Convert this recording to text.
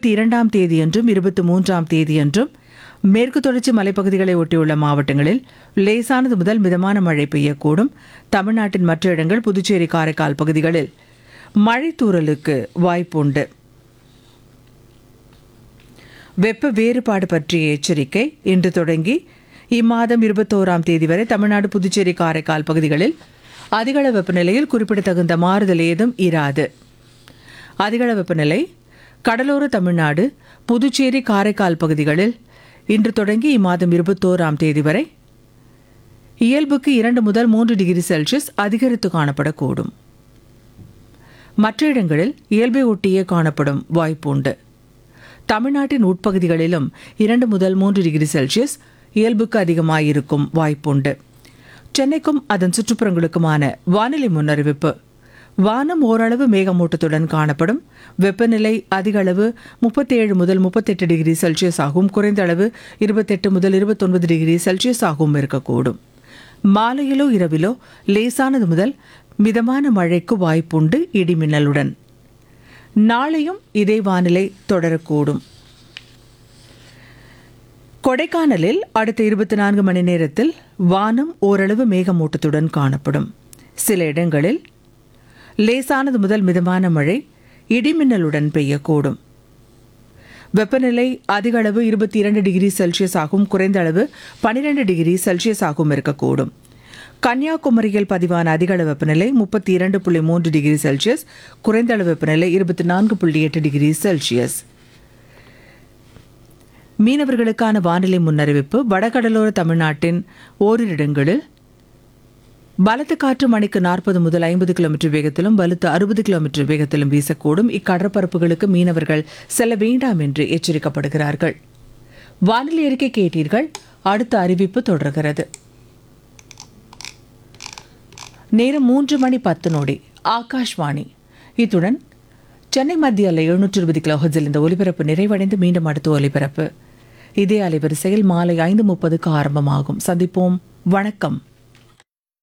இருபத்தி இரண்டாம் தேதியன்றும் இருபத்தி மூன்றாம் தேதியன்றும் மேற்கு தொடர்ச்சி மலைப்பகுதிகளை ஒட்டியுள்ள மாவட்டங்களில் லேசானது முதல் மிதமான மழை பெய்யக்கூடும் தமிழ்நாட்டின் மற்ற இடங்கள் புதுச்சேரி காரைக்கால் பகுதிகளில் மழை தூறலுக்கு வாய்ப்புண்டு வெப்ப வேறுபாடு பற்றிய எச்சரிக்கை இன்று தொடங்கி இம்மாதம் இருபத்தோராம் தேதி வரை தமிழ்நாடு புதுச்சேரி காரைக்கால் பகுதிகளில் அதிகள வெப்பநிலையில் குறிப்பிடத்தகுந்த மாறுதல் ஏதும் இராது அதிகள வெப்பநிலை கடலோர தமிழ்நாடு புதுச்சேரி காரைக்கால் பகுதிகளில் இன்று தொடங்கி இம்மாதம் இருபத்தோராம் தேதி வரை இயல்புக்கு இரண்டு முதல் மூன்று டிகிரி செல்சியஸ் அதிகரித்து காணப்படக்கூடும் மற்ற இடங்களில் இயல்பை ஒட்டியே காணப்படும் வாய்ப்பு உண்டு தமிழ்நாட்டின் உட்பகுதிகளிலும் இரண்டு முதல் மூன்று டிகிரி செல்சியஸ் இயல்புக்கு அதிகமாயிருக்கும் வாய்ப்புண்டு சென்னைக்கும் அதன் சுற்றுப்புறங்களுக்குமான வானிலை முன்னறிவிப்பு வானம் ஓரளவு மேகமூட்டத்துடன் காணப்படும் வெப்பநிலை அதிக அளவு முப்பத்தேழு முதல் முப்பத்தெட்டு டிகிரி செல்சியஸ் ஆகவும் குறைந்த அளவு இருபத்தெட்டு முதல் இருபத்தொன்பது டிகிரி செல்சியஸ் ஆகவும் இருக்கக்கூடும் மாலையிலோ இரவிலோ லேசானது முதல் மிதமான மழைக்கு வாய்ப்புண்டு இடிமின்னலுடன் நாளையும் இதே வானிலை தொடரக்கூடும் கொடைக்கானலில் அடுத்த இருபத்தி நான்கு மணி நேரத்தில் வானம் ஓரளவு மேகமூட்டத்துடன் காணப்படும் சில இடங்களில் லேசானது முதல் மிதமான மழை இடிமின்னலுடன் பெய்யக்கூடும் வெப்பநிலை அதிக அளவு இருபத்தி இரண்டு டிகிரி செல்சியஸ் ஆகும் குறைந்த அளவு பனிரெண்டு டிகிரி செல்சியஸ் ஆகும் இருக்கக்கூடும் கன்னியாகுமரியில் பதிவான அதிக அளவு வெப்பநிலை முப்பத்தி இரண்டு புள்ளி மூன்று டிகிரி செல்சியஸ் குறைந்த அளவு வெப்பநிலை இருபத்தி நான்கு புள்ளி எட்டு டிகிரி செல்சியஸ் மீனவர்களுக்கான வானிலை முன்னறிவிப்பு வடகடலோர தமிழ்நாட்டின் ஓரிரு இடங்களில் பலத்த காற்று மணிக்கு நாற்பது முதல் ஐம்பது கிலோமீட்டர் வேகத்திலும் வலுத்து அறுபது கிலோமீட்டர் வேகத்திலும் வீசக்கூடும் இக்கடற்பரப்புகளுக்கு மீனவர்கள் செல்ல வேண்டாம் என்று எச்சரிக்கப்படுகிறார்கள் வானிலை அறிக்கை கேட்டீர்கள் அடுத்த அறிவிப்பு தொடர்கிறது நேரம் மூன்று மணி பத்து நொடி ஆகாஷ்வாணி இத்துடன் சென்னை மத்திய அலை எழுநூற்று இருபது கிலோஹர்ஸில் இந்த ஒலிபரப்பு நிறைவடைந்து மீண்டும் அடுத்த ஒலிபரப்பு இதே அலைவரிசையில் மாலை ஐந்து முப்பதுக்கு ஆரம்பமாகும் சந்திப்போம் வணக்கம்